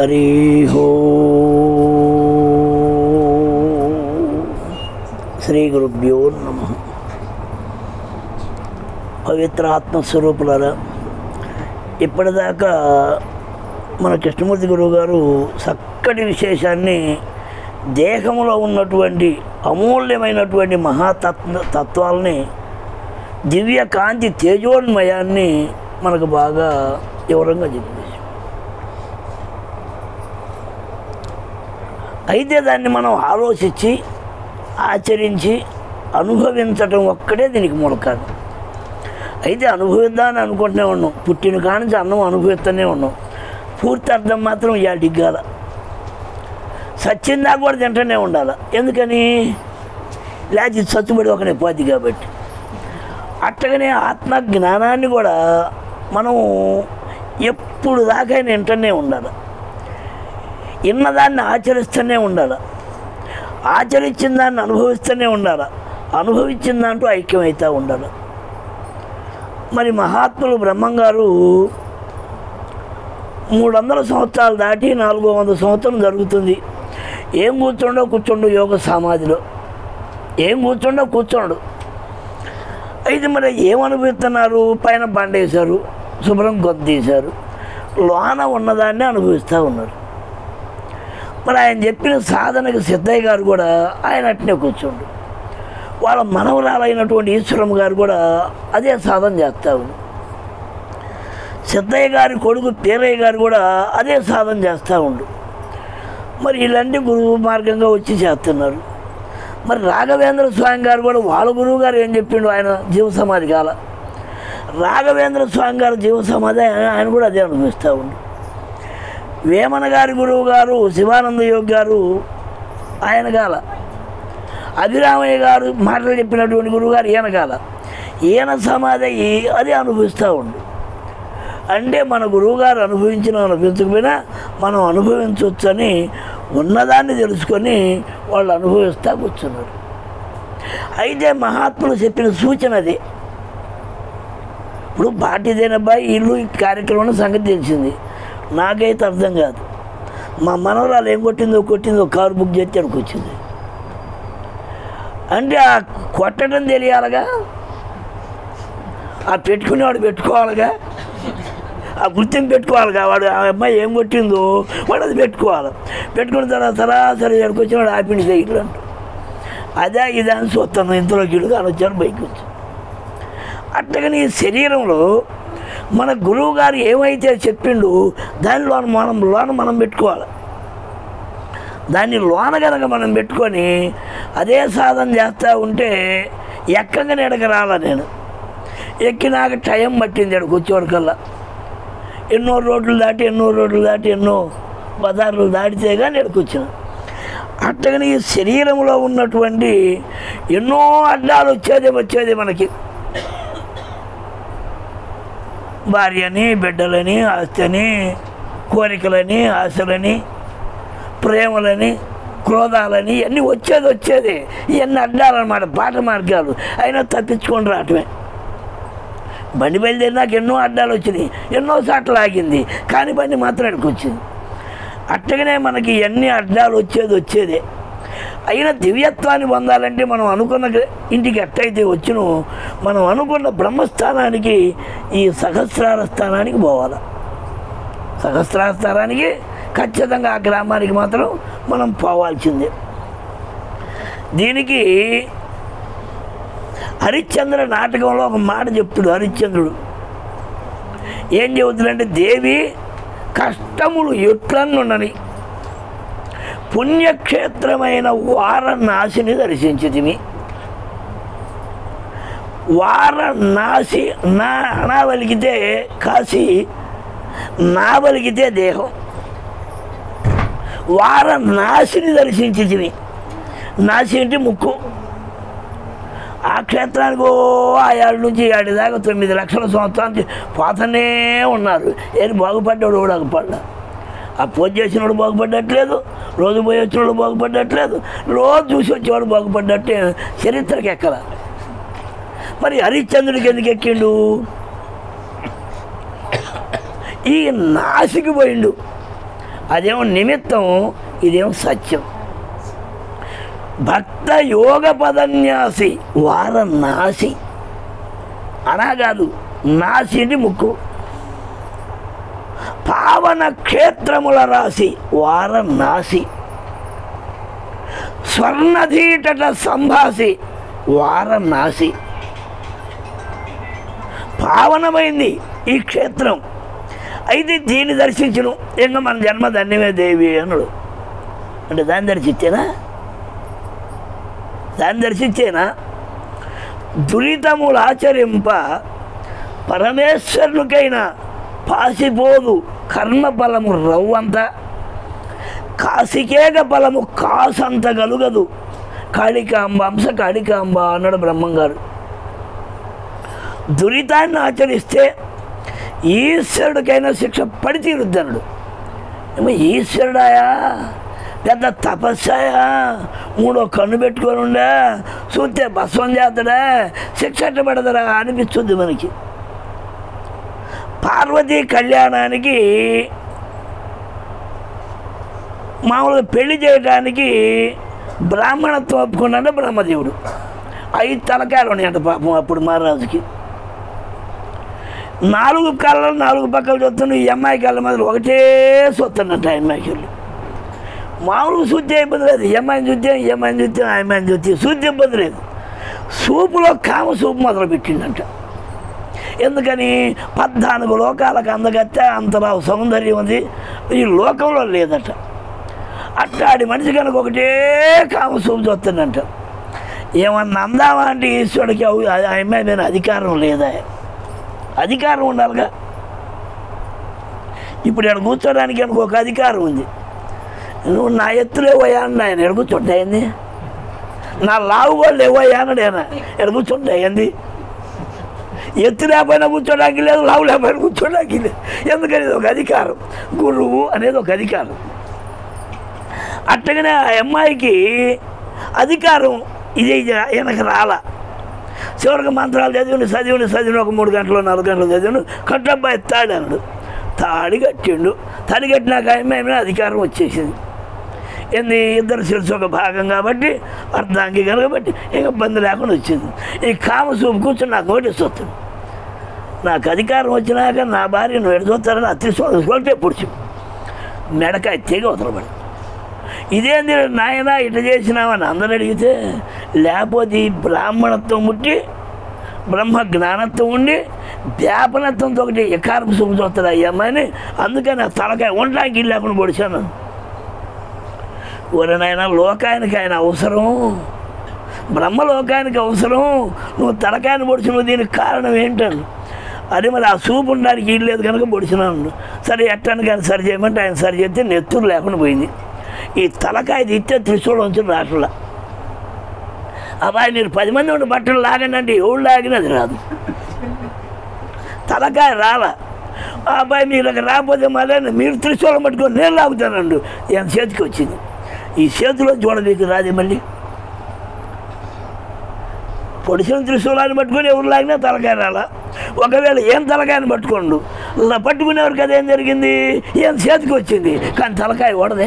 హరి హో శ్రీ గురుభ్యో నమ పవిత్ర ఆత్మస్వరూపులారా ఇప్పటిదాకా మన కృష్ణమూర్తి గురువు గారు చక్కటి విశేషాన్ని దేహంలో ఉన్నటువంటి అమూల్యమైనటువంటి మహాతత్వ తత్వాలని దివ్య కాంతి తేజోన్మయాన్ని మనకు బాగా వివరంగా చెప్పేసి అయితే దాన్ని మనం ఆలోచించి ఆచరించి అనుభవించటం ఒక్కటే దీనికి మూలకాదు అయితే అనుభవిద్దామని అనుకుంటూనే ఉన్నాం పుట్టిన కానించి అన్నం అనుభవిస్తూనే ఉన్నాం పూర్తి అర్థం మాత్రం ఇవాళ దిగ్గాల సచ్చిందా కూడా తింటూనే ఉండాలి ఎందుకని లేచి చచ్చుబడి ఒకనే పోతి కాబట్టి అట్టగానే ఆత్మ జ్ఞానాన్ని కూడా మనం ఎప్పుడు దాకా వింటూనే ఉండాలి ఇన్నదాన్ని ఆచరిస్తూనే ఉండాలి ఆచరించిన దాన్ని అనుభవిస్తూనే ఉండాలి అనుభవించిన దాంట్లో ఐక్యమవుతూ ఉండాలి మరి మహాత్ములు బ్రహ్మంగారు మూడు వందల సంవత్సరాలు దాటి నాలుగో వంద సంవత్సరం జరుగుతుంది ఏం కూర్చోండో కూర్చోండు యోగ సమాధిలో ఏం కూర్చోండో కూర్చోండు అయితే మరి ఏం అనుభవిస్తున్నారు పైన బండేశారు శుభ్రం గొంతీశారు లోన ఉన్నదాన్ని అనుభవిస్తూ ఉన్నారు మరి ఆయన చెప్పిన సాధనకు సిద్ధయ్య గారు కూడా ఆయన అట్నే కూర్చోండు వాళ్ళ మనవరాలైనటువంటి ఈశ్వరమ్మ గారు కూడా అదే సాధన చేస్తూ ఉంది సిద్ధయ్య గారి కొడుకు పేరయ్య గారు కూడా అదే సాధన చేస్తూ ఉండు మరి ఇలాంటి గురువు మార్గంగా వచ్చి చేస్తున్నారు మరి రాఘవేంద్ర స్వామి గారు కూడా వాళ్ళ గురువు గారు ఏం చెప్పిండు ఆయన జీవ సమాధి కాల రాఘవేంద్ర స్వామి గారు జీవ సమాధి ఆయన కూడా అదే అనుభవిస్తూ ఉండు వేమన గారి గురువు గారు శివానంద యోగి గారు ఆయన కాల అభిరామయ్య గారు మాటలు చెప్పినటువంటి గురువు గారు ఈయన కాల ఈయన సమాధి అయ్యి అదే అనుభవిస్తూ ఉండు అంటే మన గురువుగారు అనుభవించిన అనుభవించకపోయినా మనం అనుభవించవచ్చని ఉన్నదాన్ని తెలుసుకొని వాళ్ళు అనుభవిస్తూ కూర్చున్నారు అయితే మహాత్ములు చెప్పిన సూచన అది ఇప్పుడు బాటిదేనబ్బాయి ఇల్లు ఈ కార్యక్రమం సంగతి తెలిసింది నాకైతే అర్థం కాదు మా మనవరాలు ఏం కొట్టిందో కొట్టిందో కారు బుక్ చేస్తే అక్కడికి వచ్చింది అంటే ఆ కొట్టడం తెలియాలిగా ఆ పెట్టుకునేవాడు పెట్టుకోవాలిగా ఆ గుర్తింపు పెట్టుకోవాలిగా వాడు ఆ అమ్మాయి ఏం కొట్టిందో వాడు అది పెట్టుకోవాలి పెట్టుకున్న తర్వాత సరాసరి ఎక్కడికి వచ్చినాడు ఆపిండి సైకిల్ అంట అదే ఇదే అని చూస్తాను ఇంతలో గిడుగా అని వచ్చాను బైక్ వచ్చి అట్టగని ఈ శరీరంలో మన గురువు గారు ఏమైతే చెప్పిండు దానిలో మనం లోన మనం పెట్టుకోవాలి దాన్ని లోన కనుక మనం పెట్టుకొని అదే సాధన చేస్తూ ఉంటే ఎక్కగానే ఎడక రాల నేను ఎక్కినాక టైం పట్టింది ఎక్కడికి వచ్చేవరకల్లా ఎన్నో రోడ్లు దాటి ఎన్నో రోడ్లు దాటి ఎన్నో బజార్లు దాటితే కానీ ఎక్కడికి వచ్చిన అట్టగని ఈ శరీరంలో ఉన్నటువంటి ఎన్నో అడ్డాలు వచ్చేది వచ్చేది మనకి భార్యని బిడ్డలని ఆస్తిని కోరికలని ఆశలని ప్రేమలని క్రోధాలని ఇవన్నీ వచ్చేది వచ్చేది ఇవన్నీ అడ్డాలన్నమాట పాట మార్గాలు అయినా తప్పించుకొని రావటమే బండి బయలుదేరినాక ఎన్నో అడ్డాలు వచ్చినాయి ఎన్నో సార్లు ఆగింది కానీ బండి మాత్రం ఇక్కడికి వచ్చింది అట్టగానే మనకి ఎన్ని అడ్డాలు వచ్చేది వచ్చేదే అయినా దివ్యత్వాన్ని పొందాలంటే మనం అనుకున్న ఇంటికి ఎట్టయితే వచ్చినో మనం అనుకున్న బ్రహ్మస్థానానికి ఈ సహస్రార స్థానానికి పోవాలి సహస్రార స్థానానికి ఖచ్చితంగా ఆ గ్రామానికి మాత్రం మనం పోవాల్సిందే దీనికి హరిశ్చంద్ర నాటకంలో ఒక మాట చెప్తుడు హరిశ్చంద్రుడు ఏం చెబుతుందంటే దేవి కష్టములు ఎట్లన్నుండని పుణ్యక్షేత్రమైన వారణాసిని దర్శించితిమి వారణాసి నా నా వలిగితే కాశీ నా వలిగితే దేహం వారణాసిని దర్శించితిమి నాసి అంటే ముక్కు ఆ క్షేత్రానికి ఓ ఆ ఏడు నుంచి ఏడు దాకా తొమ్మిది లక్షల సంవత్సరానికి పోతూనే ఉన్నారు ఏది బాగుపడ్డాడు కూడా పడ్డా ఆ పూజ చేసినోడు బాగుపడ్డట్లేదు రోజు పోయి వచ్చినోడు బాగుపడ్డట్లేదు రోజు చూసి వచ్చేవాడు బాగుపడ్డట్టే చరిత్రకి ఎక్కల మరి హరిశ్చంద్రుడికి ఎందుకు ఎక్కిండు ఈ నాసికి పోయిండు అదేమో నిమిత్తం ఇదేమో సత్యం భక్త యోగ పదన్యాసి వారనాసి అనా కాదు నాసి అంటే ముక్కు పావన క్షేత్రముల రాసి వారనాసి స్వర్ణధీటట సంభాసి వారనాసి పావనమైంది ఈ క్షేత్రం అయితే దీన్ని దర్శించను ఇంకా మన జన్మ ధన్యమే దేవి అన్నాడు అంటే దాన్ని దర్శించేనా దాన్ని దర్శించేనా దురితములు ఆచరింప పరమేశ్వరునికైనా పాసిపోదు కర్మ బలము రవ్వంత కాసికేక బలము కాసంత గలుగదు కాళికాంబ అంశ కాళికాంబ అన్నాడు బ్రహ్మంగారు దురితాన్ని ఆచరిస్తే ఈశ్వరుడికైనా శిక్ష పడి తీరుద్దన్నాడు ఏమో ఈశ్వరుడాయా పెద్ద తపస్సాయా మూడో కన్ను పెట్టుకొని ఉండా చూస్తే భస్వం చేస్తాడా శిక్ష ఎట్ట పడదరా అనిపిస్తుంది మనకి పార్వతీ కళ్యాణానికి మామూలుగా పెళ్లి చేయడానికి బ్రాహ్మణత్వం ఒప్పుకున్నాడు బ్రహ్మదేవుడు ఐదు తలకాయలు ఉన్నాయంట పాపం అప్పుడు మహారాజుకి నాలుగు కళ్ళలు నాలుగు పక్కలు చూస్తున్న ఈ అమ్మాయి కళ్ళ మాత్రం ఒకటే చూస్తున్నట్టు ఆ అమ్మాయికి వెళ్ళి మామూలుగా శుద్ధి ఇబ్బంది లేదు ఈ అమ్మాయిని చూస్తే ఈ అమ్మాయిని చూస్తే ఆ అమ్మాయిని చూస్తే శుద్ధి ఇబ్బంది లేదు సూపులో కామ సూపు మొదలు పెట్టిండంట ఎందుకని పద్నాలుగు లోకాలకు అందగత్తే అంతరావు సౌందర్యం ఉంది ఈ లోకంలో లేదట అట్టాడి మనిషి కనుక ఒకటే కామ సూపు చూస్తుందంట ఏమన్నా అందామా అంటే ఈశ్వరుడికి అవి- ఆ అమ్మాయి మీద అధికారం లేదా అధికారం ఉండాలిగా ఇప్పుడు ఇక్కడ కూర్చోడానికి అనుకో ఒక అధికారం ఉంది నువ్వు నా ఎత్తులే పోయా అన్న ఆయన ఎక్కడ కూర్చుంటా ఏంది నా లావు కూడా లేవయ్యా అన్నాడు ఆయన ఎక్కడ కూర్చుంటా ఏంది ఎత్తు లేకపోయినా కూర్చోడానికి లేదు లావు లేకపోయినా కూర్చోడానికి లేదు ఎందుకని ఇది ఒక అధికారం గురువు అనేది ఒక అధికారం అట్టగానే ఆ అమ్మాయికి అధికారం ఇది ఈయనకు రాలా చివరికి మంత్రాలు చదివిన చదివిన చదివిన ఒక మూడు గంటలు నాలుగు గంటలు చదివిన కట్టబ్బాయి తాడు అన్నాడు తాడి కట్టిండు తాడి కట్టినాక ఆయన అధికారం వచ్చేసింది ఏంది ఇద్దరు శిరసు ఒక భాగం కాబట్టి అర్ధాంగి కాబట్టి ఇక ఇబ్బంది లేకుండా వచ్చింది ఈ కామ చూపు కూర్చొని నాకు ఒకటి వస్తుంది నాకు అధికారం వచ్చినాక నా భార్య నువ్వు ఎడు చూస్తారని అతి సోల్తే పొడిచి మెడకాయ తెగ వదలబడి ఇదేంది నాయన ఇట చేసినావని అందరూ అడిగితే లేకపోతే ఈ బ్రాహ్మణత్వం ముట్టి బ్రహ్మ జ్ఞానత్వం ఉండి వ్యాపనత్వంతో ఒకటి ఎకారం సొమ్ము చూస్తుంది ఈ అమ్మాయిని అందుకని ఆ తలకాయ ఉండడానికి ఇల్లు లేకుండా పొడిచాను ఒరనైనా లోకానికి ఆయన అవసరం బ్రహ్మలోకానికి అవసరం నువ్వు తలకాయని పొడిచినావు దీనికి కారణం ఏంటని అది మరి ఆ సూపు ఉండడానికి ఇల్లు లేదు కనుక పొడిచినాను సరే ఎట్టాను కానీ సరి చేయమంటే ఆయన సరి చేస్తే నెత్తురు లేకుండా పోయింది ఈ తలకాయ తిట్టే త్రిశూలం వచ్చి రాట్లా అబ్బాయి మీరు పది మంది ఉండి బట్టలు లాగనండి ఎవడు లాగినది రాదు తలకాయ రాల ఆ అబ్బాయి మీరు అక్కడ రాకపోతే మళ్ళీ మీరు త్రిశూలం పట్టుకొని నేను లాగుతానండు ఈయన చేతికి వచ్చింది ఈ చేతిలో చూడదీకి రాదే మళ్ళీ పొడిసిన త్రిశూలాన్ని పట్టుకొని ఎవరు లాగినా తలకాయ రాల ఒకవేళ ఏం తలకాయని పట్టుకోండు ఇలా పట్టుకునేవారు కదా ఏం జరిగింది ఏం చేతికి వచ్చింది కానీ తలకాయ ఓడదే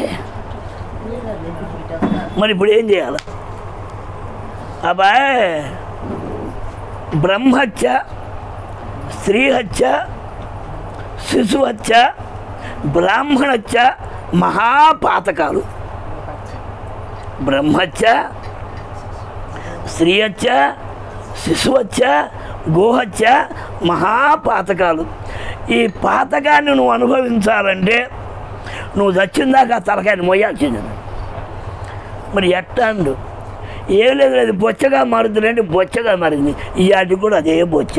మరి ఇప్పుడు ఏం చేయాలి అబ్బాయ్ బ్రహ్మహత్య స్త్రీహత్య శిశుహత్య బ్రాహ్మణహత్య మహాపాతకాలు బ్రహ్మహత్య స్త్రీహత్య శిశుహత్య గోహత్య మహాపాతకాలు ఈ పాతకాన్ని నువ్వు అనుభవించాలంటే నువ్వు చచ్చిందాకా ఆ తలకాయని మొయ్యాల్సింది మరి ఎట్టాండు ఏం లేదు లేదు బొచ్చగా మారుతుందంటే బొచ్చగా మారింది ఈ ఆటికి కూడా అదే బొచ్చ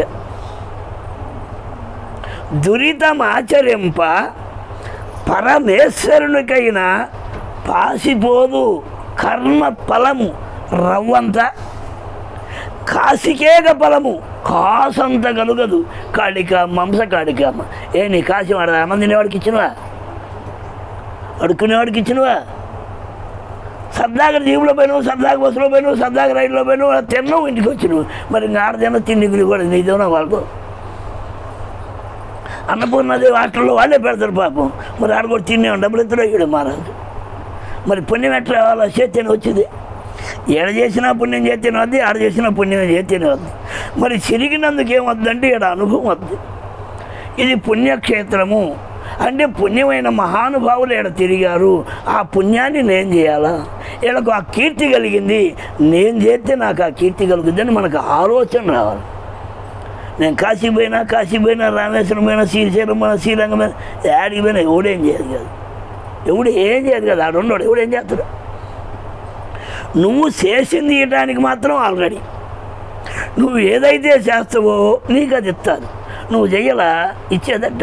దురితం ఆచరింప పరమేశ్వరునికైనా పాసిపోదు కర్మ ఫలము రవ్వంత కాసికేక ఫలము కాసంత కలుగదు కాళిక మంస కాళికమ్మ ఏ నీ కాసి వాడు అన్నం తినేవాడికి ఇచ్చినవా అడుక్కునేవాడికి ఇచ్చినవా సరదాగా జీవులో పోయినావు సరదాగా బస్సులో పోయినావు సరదాగా రైల్లో పోయినావు అలా తిన్నావు ఇంటికి వచ్చినావు మరి ఇంకా ఆడదిన తిండి కూడా నీదేమో వాళ్ళకు అన్నపూర్ణదేవి హాస్టల్లో వాళ్ళే పెడతారు పాపం మరి ఆడ కూడా తినే డబ్బులు ఎత్తులో ఇయ్యడు మహారాజు మరి పుణ్యం ఎట్లా వాళ్ళ చేతేనే వచ్చింది ఏడ చేసినా పుణ్యం చేతేనే వద్ది ఆడ చేసినా పుణ్యం చేతేనే వద్ది మరి చిరిగినందుకు ఏమొద్దంటే ఇక్కడ అనుభవం వద్దు ఇది పుణ్యక్షేత్రము అంటే పుణ్యమైన మహానుభావులు ఇక్కడ తిరిగారు ఆ పుణ్యాన్ని నేను చేయాలా వీళ్ళకు ఆ కీర్తి కలిగింది నేను చేస్తే నాకు ఆ కీర్తి కలుగుద్దని మనకు ఆలోచన రావాలి నేను కాశీ పోయినా కాశీ పోయినా రామేశ్వరం పోయినా శ్రీశైలం పోయినా శ్రీరంగం పోయినా యాడికి పోయినా ఎవడేం చేయదు కాదు ఎవడు ఏం చేయదు కదా ఆడు ఉన్నాడు ఎవడేం చేస్తాడు నువ్వు చేసింది ఇవ్వడానికి మాత్రం ఆల్రెడీ నువ్వు ఏదైతే చేస్తావో నీకు అది ఇస్తారు నువ్వు చెయ్యలా ఇచ్చేదట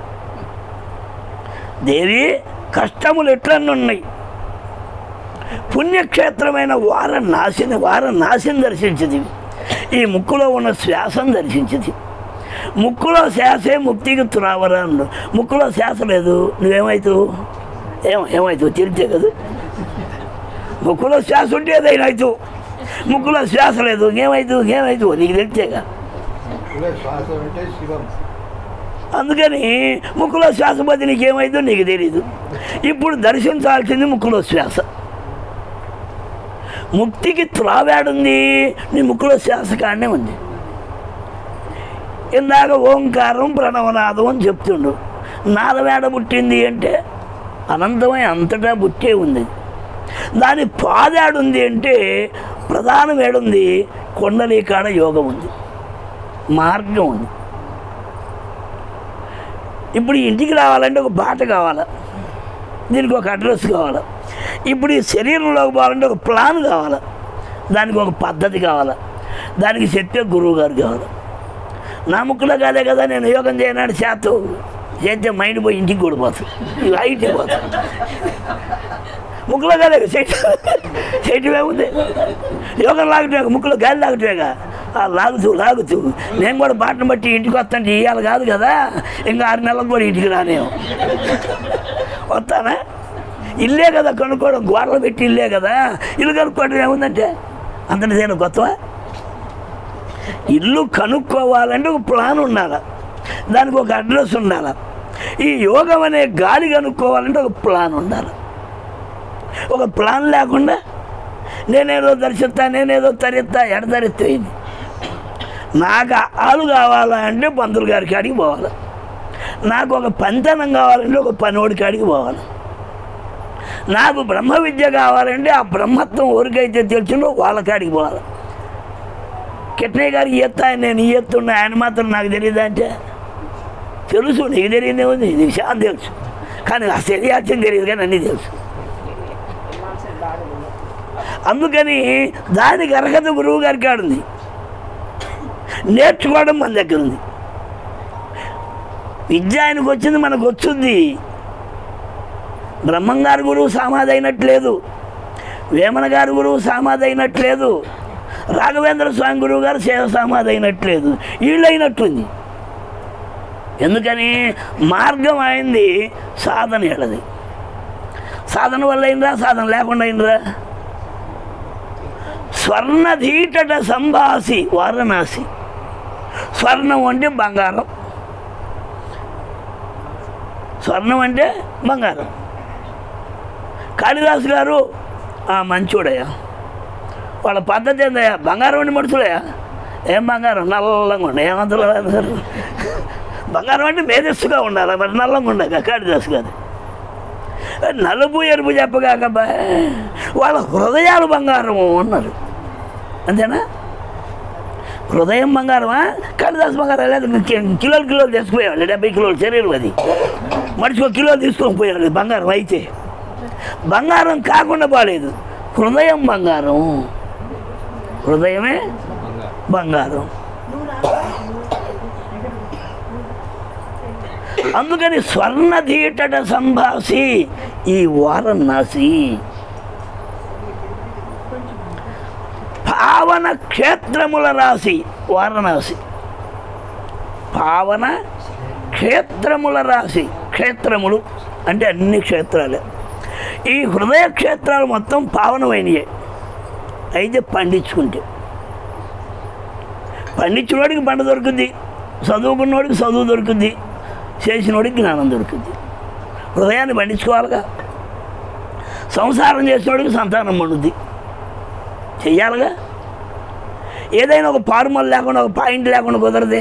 దేవి కష్టములు ఎట్లన్నీ ఉన్నాయి పుణ్యక్షేత్రమైన వారణాసిని వారణాసిని దర్శించింది ఈ ముక్కులో ఉన్న శ్వాసను దర్శించింది ముక్కులో శ్వాసే ముక్తికి తురావరా అన్నాడు ముక్కులో శ్వాస లేదు నువ్వేమవుతావు ఏం ఏమవుతావు తిరిగితే కదా ముక్కులో శ్వాస ఉంటే ఏదైనా అవుతావు ముక్కులో శ్వాస లేదు ఏమవుతావు ఏమవుతావు నీకు తెలిసేగా ఇలా శ్వాస అంటే శివం అందుకని ముక్కులో శ్వాస పోతే నీకేమైందో నీకు తెలియదు ఇప్పుడు దర్శించాల్సింది ముక్కులో శ్వాస ముక్తికి త్రావాడుంది నీ ముక్కులో శ్వాస కాడనే ఉంది ఇందాక ఓంకారం ప్రణవనాదం అని చెప్తుండు నాదవేడ పుట్టింది అంటే అనంతమైన అంతటా పుట్టే ఉంది దాని పాదాడుంది అంటే ప్రధానం ఏడుంది కొండలీ కాడ యోగం ఉంది మార్గం ఉంది ఇప్పుడు ఈ ఇంటికి రావాలంటే ఒక బాట కావాలా దీనికి ఒక అడ్రస్ కావాలా ఇప్పుడు ఈ శరీరంలోకి పోవాలంటే ఒక ప్లాన్ కావాలా దానికి ఒక పద్ధతి కావాలా దానికి చెప్పే గురువు గారు కావాలి నా ముక్కులో కాదే కదా నేను యోగం చేయనాడు చేత చేస్తే మైండ్ పోయి ఇంటికి కూడా పోతుంది హైట్ పోతుంది ముక్కులో కాదే చెట్టు చెట్టు ఏముంది యోగం లాగుతాగా ముక్కులో గాలి లాగుతాగా ఆ లాగుతూ లాగుతూ నేను కూడా బాటను బట్టి ఇంటికి వస్తాను ఇవ్వాలి కాదు కదా ఇంకా ఆరు నెలలకు కూడా ఇంటికి రానేమో వస్తానా ఇల్లే కదా కొనుక్కోవడం గోడలు పెట్టి ఇల్లే కదా ఇల్లు కనుక్కోవడం ఏముందంటే అంతటిదేనా కొత్తవా ఇల్లు కనుక్కోవాలంటే ఒక ప్లాన్ ఉండాలి దానికి ఒక అడ్రస్ ఉండాలి ఈ యోగం అనే గాలి కనుక్కోవాలంటే ఒక ప్లాన్ ఉండాలి ఒక ప్లాన్ లేకుండా నేనేదో దర్శిస్తా నేనేదో తరిస్తా ఎడ తరిస్తే ఇది నాకు ఆలు కావాలా అంటే పంతులు గారి కాడికి పోవాలి నాకు ఒక పంతనం కావాలంటే ఒక పనోడి కాడికి పోవాలి నాకు బ్రహ్మ విద్య కావాలంటే ఆ బ్రహ్మత్వం ఎవరికైతే తెలిసిందో వాళ్ళ కాడికి పోవాలి కిట్నయ్య గారికి ఎత్తా నేను ఈ ఎత్తున్నా ఆయన మాత్రం నాకు తెలియదా అంటే తెలుసు నీకు తెలియదే ఉంది నీకు చాలా తెలుసు కానీ ఆ తెలియాల్సింది తెలియదు కానీ అన్నీ తెలుసు అందుకని దానికి అర్హత గురువు గారికి ఆడుంది నేర్చుకోవడం మన దగ్గర ఉంది విద్య ఆయనకు వచ్చింది మనకు వచ్చింది బ్రహ్మంగారి గురువు సమాధి అయినట్లేదు వేమన గారి గురువు సమాధి అయినట్లేదు రాఘవేంద్ర స్వామి గురువు గారు సేవ సమాధి అయినట్లేదు వీళ్ళు అయినట్టుంది ఎందుకని మార్గం అయింది సాధన వెళ్ళది సాధన వల్ల అయినరా సాధన లేకుండా అయినరా స్వర్ణధీటట సంభాసి వారణాసి స్వర్ణం అంటే బంగారం స్వర్ణం అంటే బంగారం కాళిదాసు గారు ఆ మంచోడయ్యా వాళ్ళ పద్ధతి ఏందయ్యా బంగారం అండి మనుషులయ్యా ఏం బంగారం నల్లంగా ఉండే ఏమంతలో బంగారం అంటే మేధస్సుగా ఉండాలి మరి నల్లంగా ఉండగా కాళిదాసు గారు నలుపు ఎరుపు చెప్పగాక బా, వాళ్ళ హృదయాలు బంగారము అన్నారు అంతేనా హృదయం బంగారమా కాళిదాసు బంగారం లేదు కి- కిలోలు కిలోలు తీసుకుపోయేవాళ్ళు డెబ్బై కిలోలు శరీరం అది మనిషికి ఒక కిలో తీసుకొని పోయేవాళ్ళు బంగారం అయితే బంగారం కాకుండా బాలేదు హృదయం బంగారం హృదయమే బంగారం అందుకని స్వర్ణధీటట సంభాసి ఈ వారణాసి పావన క్షేత్రముల రాశి వారణాసి పావన క్షేత్రముల రాశి క్షేత్రములు అంటే అన్ని క్షేత్రాలే ఈ హృదయ క్షేత్రాలు మొత్తం పావనమైనయే అయితే పండించుకుంటే పండించినోడికి పంట దొరుకుద్ది చదువుకున్నోడికి చదువు దొరుకుద్ది చేసినోడికి జ్ఞానం దొరుకుతుంది హృదయాన్ని పండించుకోవాలిగా సంసారం చేసినోడికి సంతానం పండుద్ది చెయ్యాలిగా ఏదైనా ఒక ఫార్మల్ లేకుండా ఒక పాయింట్ లేకుండా కుదరదే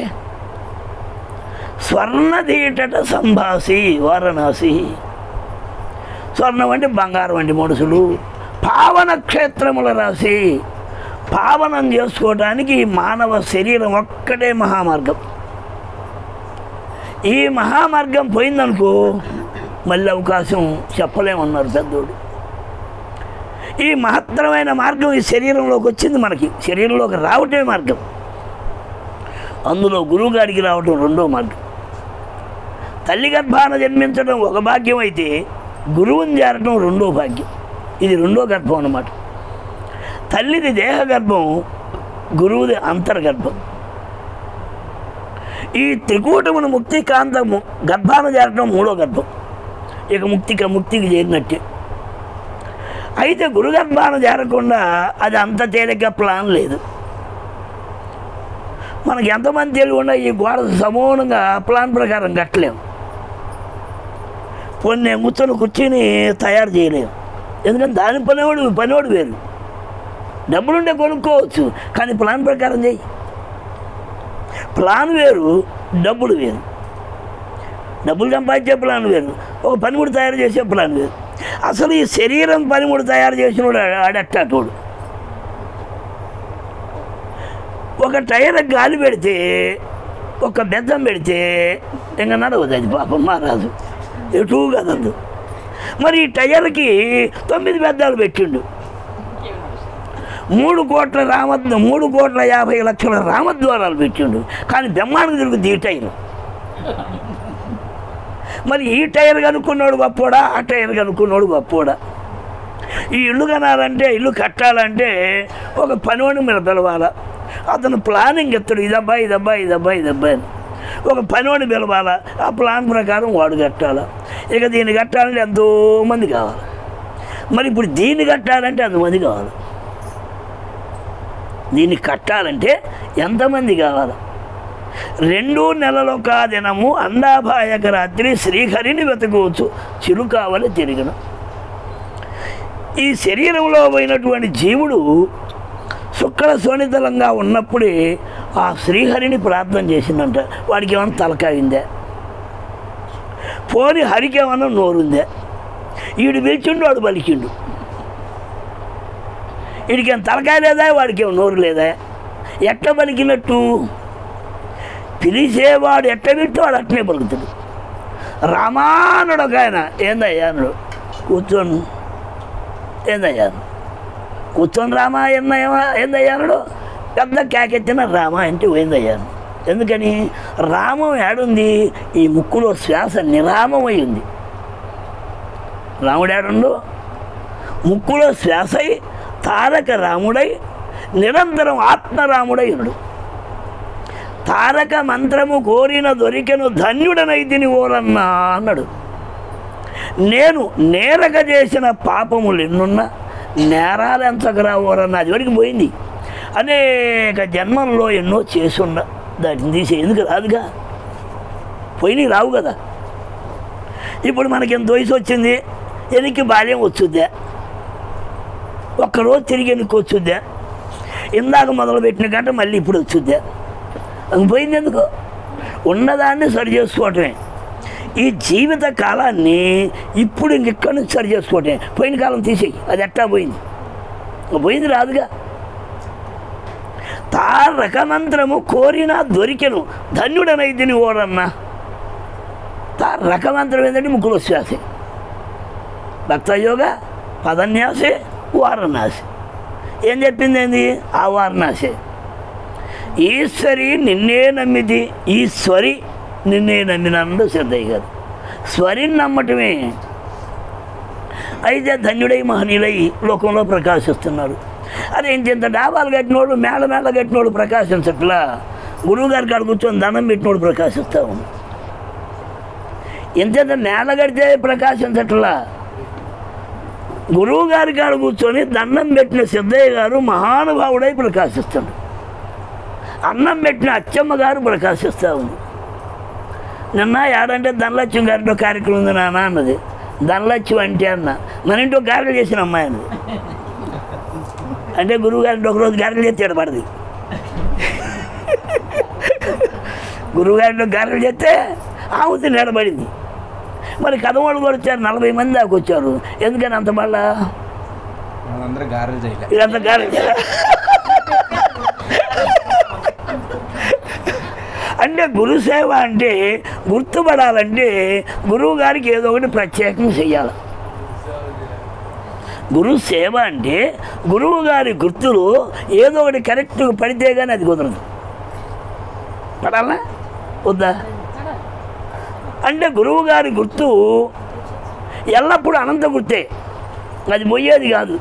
స్వర్ణదీటట సంభాసి వారణాసి స్వర్ణం అంటే బంగారం అంటే మనుషులు పావన క్షేత్రముల రాసి పావనం చేసుకోవడానికి ఈ మానవ శరీరం ఒక్కటే మహామార్గం ఈ మహామార్గం పోయిందనుకో మళ్ళీ అవకాశం చెప్పలేమన్నారు పెద్దోడు ఈ మహత్తరమైన మార్గం ఈ శరీరంలోకి వచ్చింది మనకి శరీరంలోకి రావటమే మార్గం అందులో గురువుగారికి రావటం రెండో మార్గం తల్లి గర్భాన జన్మించడం ఒక భాగ్యం అయితే గురువుని చేరటం రెండో భాగ్యం ఇది రెండో గర్భం అన్నమాట తల్లిది దేహ గర్భం గురువుది అంతర్గర్భం ఈ త్రికూటమును ముక్తి కాంతము గర్భాన చేరటం మూడో గర్భం ఇక ముక్తిక ముక్తికి చేరినట్టే అయితే గురుగర్భాన చేరకుండా అది అంత తేలిక ప్లాన్ లేదు మనకి ఎంతమంది తెలియకుండా ఈ గోడ సమూలంగా ప్లాన్ ప్రకారం కట్టలేము కొన్ని కూర్చొని కూర్చొని తయారు చేయలేము ఎందుకంటే దాని పనివాడు పనివాడు వేరు డబ్బులుంటే కొనుక్కోవచ్చు కానీ ప్లాన్ ప్రకారం చేయి ప్లాన్ వేరు డబ్బులు వేరు డబ్బులు సంపాదించే ప్లాన్ వేరు ఒక పనిముడు తయారు చేసే ప్లాన్ వేరు అసలు ఈ శరీరం పనిముడు తయారు చేసినోడు ఆడట్టాటోడు ఒక టైర్ గాలి పెడితే ఒక బెద్దం పెడితే ఇంకా నడవదు అది పాపం మహారాజు ఎటు కదదు మరి ఈ టైర్కి తొమ్మిది బెద్దాలు పెట్టిండు మూడు కోట్ల రామ మూడు కోట్ల యాభై లక్షల రామద్వారాలు పెట్టిండు కానీ బ్రహ్మాండం తిరుగుతుంది ఈ టైర్ మరి ఈ టైర్ కనుక్కున్నాడు గొప్పోడా ఆ టైర్ కనుక్కున్నాడు గొప్పోడా ఈ ఇల్లు కనాలంటే ఇల్లు కట్టాలంటే ఒక పనివాడిని మీరు పిలవాలా అతను ప్లానింగ్ ఎత్తాడు ఇదబ్బా ఇదబ్బా ఇదబ్బా ఇదబ్బా అని ఒక పనివాడిని పిలవాలా ఆ ప్లాన్ ప్రకారం వాడు కట్టాలా ఇక దీన్ని కట్టాలంటే ఎంతోమంది కావాలి మరి ఇప్పుడు దీన్ని కట్టాలంటే అంతమంది కావాలి దీన్ని కట్టాలంటే ఎంతమంది కావాలి రెండు నెలలొక దినము అండాభాయక రాత్రి శ్రీహరిని వెతకవచ్చు చిరుకావలి తిరిగిన ఈ శరీరంలో పోయినటువంటి జీవుడు శుక్ర శోణితలంగా ఉన్నప్పుడే ఆ శ్రీహరిని ప్రార్థన చేసిందంట వాడికి ఏమైనా తలకాయిందే పోని హరికి ఏమన్నా నోరుందే ఈడు పిలిచిండు వాడు పలికిండు వీడికి ఏం తలకాయ లేదా వాడికి ఏం నోరు లేదా ఎట్లా పలికినట్టు పిలిచేవాడు ఎట్ట వింటే వాడు అట్నే పలుకుతాడు రామానుడు ఒక ఆయన ఏందయ్యా అన్నాడు కూర్చొని ఏందయ్యా అన్నాడు. కూర్చొని రామా ఎన్నయ్యమా ఏందయ్యా అన్నాడు పెద్ద కేకెత్తిన రామ అంటే పోయిందయ్యాను ఎందుకని రామం ఏడుంది ఈ ముక్కులో శ్వాస నిరామమై ఉంది రాముడు ఏడుండు ముక్కులో శ్వాసై తారక రాముడై నిరంతరం ఆత్మరాముడై ఉన్నాడు తారక మంత్రము కోరిన దొరికెను ధన్యుడనైతిని ఓరన్నా అన్నాడు నేను నేరక చేసిన పాపములు ఎన్నున్నా నేరాలు ఎంచకరా ఓరన్నా అది వరకు పోయింది అనేక జన్మల్లో ఎన్నో చేసున్నా దాటిని తీసే ఎందుకు రాదుగా పోయినాయి రావు కదా ఇప్పుడు మనకి ఎంత వయసు వచ్చింది ఎనికి బాల్యం వచ్చుద్దా ఒక్కరోజు తిరిగి ఎనికి వచ్చుద్దా ఇందాక మొదలుపెట్టిన కంటే మళ్ళీ ఇప్పుడు వచ్చుద్దా అది పోయింది ఎందుకు ఉన్నదాన్ని సరి చేసుకోవటమే ఈ జీవిత కాలాన్ని ఇప్పుడు ఇంకెక్కడి నుంచి సరి చేసుకోవటమే పోయిన కాలం తీసేయి అది ఎట్టా పోయింది పోయింది రాదుగా తా రకమంత్రము కోరినా దొరికెను ధన్యుడనైతిని ఓరన్నా తా రకమంత్రం ఏంటంటే ముక్కులు శ్వాసే భక్తయోగ పదన్యాసే వారణాసి ఏం చెప్పింది ఏంది ఆ వారణాసే ఈశ్వరి నిన్నే నమ్మిది ఈశ్వరి నిన్నే నమ్మినన్నాడు సిద్ధయ్య గారు స్వరిని నమ్మటమే అయితే ధన్యుడై మహనీయులై లోకంలో ప్రకాశిస్తున్నాడు అదే ఇంత డాబాలు కట్టినోడు మేళ మేళ కట్టినోడు ప్రకాశించట్లా గురువు గారి కాడ కూర్చొని దండం పెట్టినోడు ప్రకాశిస్తా ఉంది ఇంత మేళ కడితే ప్రకాశించట్లా గురువు గారి కాడ కూర్చొని దండం పెట్టిన సిద్ధయ్య గారు మహానుభావుడై ప్రకాశిస్తాడు అన్నం పెట్టిన అచ్చమ్మ గారు ప్రకాశిస్తూ ఉంది నిన్న ఏడంటే ధనలక్ష్మి గారితో కార్యక్రమం ఉంది నాన్న అన్నది ధనలక్ష్మి అంటే అన్న మన ఇంట్లో గారెలు చేసిన అమ్మాయి అన్నది అంటే గురువు గారిని ఒకరోజు గారెలు చేస్తే పడది గురువు గారిలో గారెలు చేస్తే ఆమెతో నిలబడింది మరి కథ వాళ్ళు కూడా వచ్చారు నలభై మంది దాకా వచ్చారు ఎందుకని అంత మళ్ళా వాళ్ళందరూ గారెలు చేయలే ఇదంతా గారెలు చేయాలా? అంటే గురుసేవ అంటే గుర్తుపడాలంటే గురువు గారికి ఏదో ఒకటి ప్రత్యేకంగా చెయ్యాలి గురు సేవ అంటే గురువు గారి గుర్తులు ఏదో ఒకటి కరెక్ట్గా పడితే కానీ అది కుదరదు పడాలా వద్దా అంటే గురువు గారి గుర్తు ఎల్లప్పుడూ అనంత గుర్తే అది పోయేది కాదు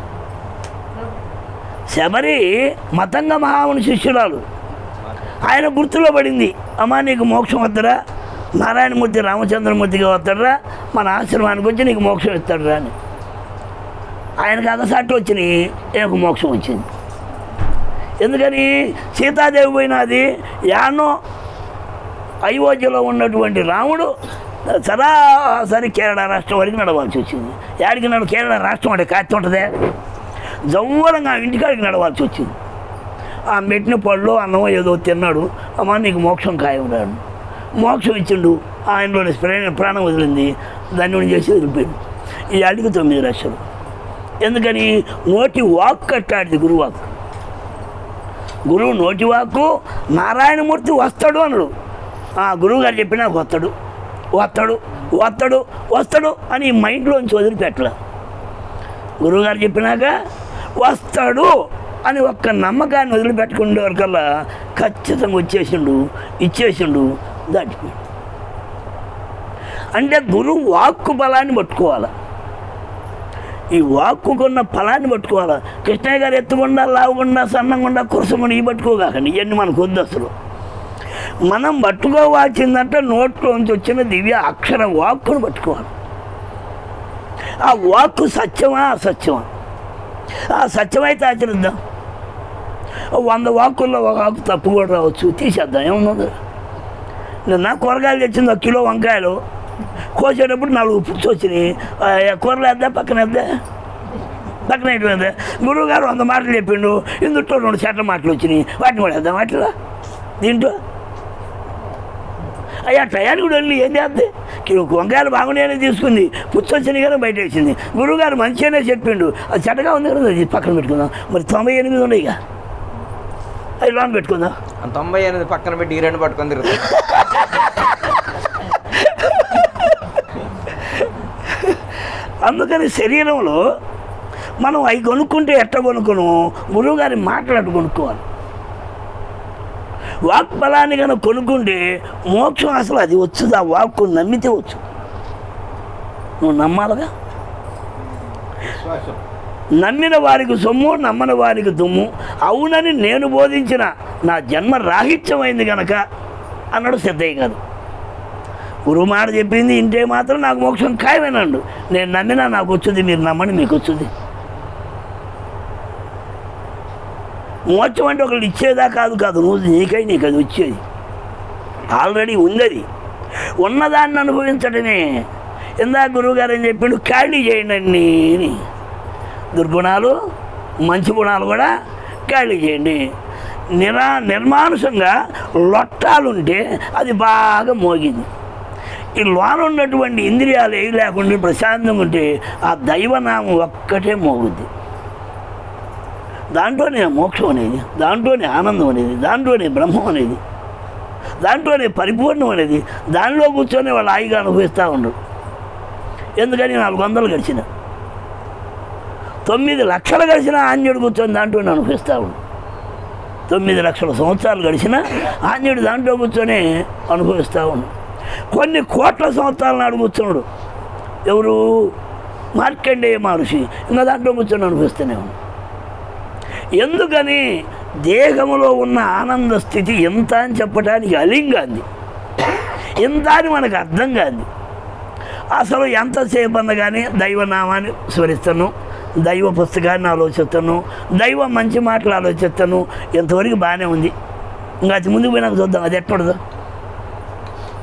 శబరి మతంగ మహాముని శిష్యురాలు ఆయన గుర్తులో పడింది అమ్మా నీకు మోక్షం వద్దరా నారాయణమూర్తి రామచంద్రమూర్తిగా వస్తాడరా మన ఆశ్రమానికి వచ్చి నీకు మోక్షం ఇస్తాడురా అని ఆయనకు అదసాట్లు వచ్చినాయి ఈయనకు మోక్షం వచ్చింది ఎందుకని సీతాదేవి పోయినది యానో అయోధ్యలో ఉన్నటువంటి రాముడు సరాసరి కేరళ రాష్ట్రం వరకు నడవాల్సి వచ్చింది యాడికి నడు కేరళ రాష్ట్రం అంటే కాస్త ఉంటుందే జవ్వరంగా ఇంటికాడికి నడవాల్సి వచ్చింది ఆ మెట్టిన పళ్ళు అన్నం ఏదో తిన్నాడు అమ్మ నీకు మోక్షం ఖాయం రాడు మోక్షం ఇచ్చిండు ఆయనలోని ప్రాణ ప్రాణం వదిలింది దాన్ని చేసి వదిలిపోయింది ఈ అడిగి తొమ్మిది లక్షలు ఎందుకని నోటి వాక్ కట్టాడిది గురువాక్ గురువు నోటి వాక్కు నారాయణమూర్తి వస్తాడు అన్నాడు ఆ గురువు గారు చెప్పినా వస్తాడు వస్తాడు వస్తాడు వస్తాడు అని మైండ్లోంచి వదిలిపెట్టలే గురువుగారు చెప్పినాక వస్తాడు అని ఒక్క నమ్మకాన్ని వదిలిపెట్టుకునే వరకల్లా ఖచ్చితంగా వచ్చేసిండు ఇచ్చేసిండు దాటిపోయాడు అంటే గురువు వాక్కు బలాన్ని పట్టుకోవాలి ఈ వాక్కుకున్న ఫలాన్ని పట్టుకోవాలి కృష్ణయ్య గారు ఎత్తుకుండా లావుకుండా సన్నంగా కురసకుండా ఈ పట్టుకోగాకండి ఇవన్నీ మనకు వద్దు అసలు మనం పట్టుకోవాల్సిందంటే నోట్లోంచి వచ్చిన దివ్య అక్షర వాక్కును పట్టుకోవాలి ఆ వాక్కు సత్యమా అసత్యమా ఆ సత్యమైతే ఆచరిద్దాం ఓ వంద వాక్కుల్లో ఒక ఆకు తప్పు కూడా రావచ్చు తీసేద్దాం ఏమున్నది నిన్న కూరగాయలు తెచ్చింది ఒక కిలో వంకాయలు కోసేటప్పుడు నాలుగు పుచ్చు వచ్చినాయి ఆ, కూరలు వేద్దా పక్కన వేద్దా పక్కన వేద్దా గురువు గారు వంద మాటలు చెప్పిండు ఇందుట్లో రెండు చెట్ల మాటలు వచ్చినాయి వాటిని కూడా వేద్దాం వాటిలో దీంట్లో అయ్యా టయానికి కూడా వెళ్ళి ఏం చేద్ది కిలో వంకాయలు బాగున్నాయని తీసుకుంది పుచ్చొచ్చినాయి కానీ బయట వేసింది గురువుగారు మంచిగానే చెప్పిండు అది చెడ్డగా ఉంది కదా అది పక్కన పెట్టుకుందాం మరి తొంభై ఎనిమిది ఉన్నాయి ఇక అవి లోన్ పెట్టుకుందాం ఆ తొంభై ఎనిమిది పక్కన పెట్టి ఈ రెండు పట్టుకొని తిరుగుతాం అందుకని శరీరంలో మనం అవి కొనుక్కుంటే ఎట్ట కొనుక్కును గురువుగారి మాట్లాడు కొనుక్కోవాలి వాక్ బలాన్ని కనుక కొనుక్కుంటే మోక్షం అసలు అది వచ్చుది ఆ వాక్కు నమ్మితే వచ్చు నువ్వు నమ్మాలిగా విశ్వాసం నమ్మిన వారికి సొమ్ము నమ్మని వారికి దుమ్ము అవునని నేను బోధించిన నా జన్మ రాహిత్యమైంది గనక అన్నాడు సిద్ధయ్య గారు గురువు మాట చెప్పింది ఇంటే మాత్రం నాకు మోక్షం ఖాయమేనండు నేను నమ్మినా నాకు వచ్చుది మీరు నమ్మండి మీకు వచ్చుది మోక్షం అంటే ఒకళ్ళు ఇచ్చేదా కాదు కాదు నువ్వు నీకై నీకు అది వచ్చేది ఆల్రెడీ ఉంది అది ఉన్నదాన్ని అనుభవించడమే ఇందాక గురువుగారు ఏం చెప్పిండు ఖాళీ చేయండి అన్నీ అని దుర్గుణాలు మంచి గుణాలు కూడా ఖాళీ చేయండి నిరా నిర్మానుషంగా లొట్టాలుంటే అది బాగా మోగింది ఈ లోన ఉన్నటువంటి ఇంద్రియాలు ఏవి లేకుండా ప్రశాంతంగా ఉంటే ఆ దైవనామం ఒక్కటే మోగుద్ది దాంట్లోనే మోక్షం అనేది దాంట్లోనే ఆనందం అనేది దాంట్లోనే బ్రహ్మం అనేది దాంట్లోనే పరిపూర్ణం అనేది దానిలో కూర్చొని వాళ్ళు హాయిగా అనుభవిస్తూ ఉండరు ఎందుకని నాలుగు వందలు గడిచిన తొమ్మిది లక్షలు గడిచిన ఆంజుడు కూర్చొని దాంట్లోనే అనుభవిస్తూ ఉండు తొమ్మిది లక్షల సంవత్సరాలు గడిచిన ఆంజుడు దాంట్లో కూర్చొని అనుభవిస్తూ ఉండు కొన్ని కోట్ల సంవత్సరాల నాడు కూర్చున్నాడు ఎవరు మార్కండేయ మహర్షి ఇంకా దాంట్లో కూర్చొని అనుభవిస్తూనే ఉన్నాడు ఎందుకని దేహములో ఉన్న ఆనంద స్థితి ఎంత అని చెప్పడానికి అలింగాంది ఎంత అని మనకు అర్థం కాదు అసలు ఎంతసేపు అనగానే దైవనామాన్ని స్మరిస్తాను దైవ పుస్తకాన్ని ఆలోచిస్తాను దైవ మంచి మాటలు ఆలోచిస్తాను ఎంతవరకు బాగానే ఉంది ఇంకా అది ముందుకు పోయినాక చూద్దాం అది ఎక్కడదో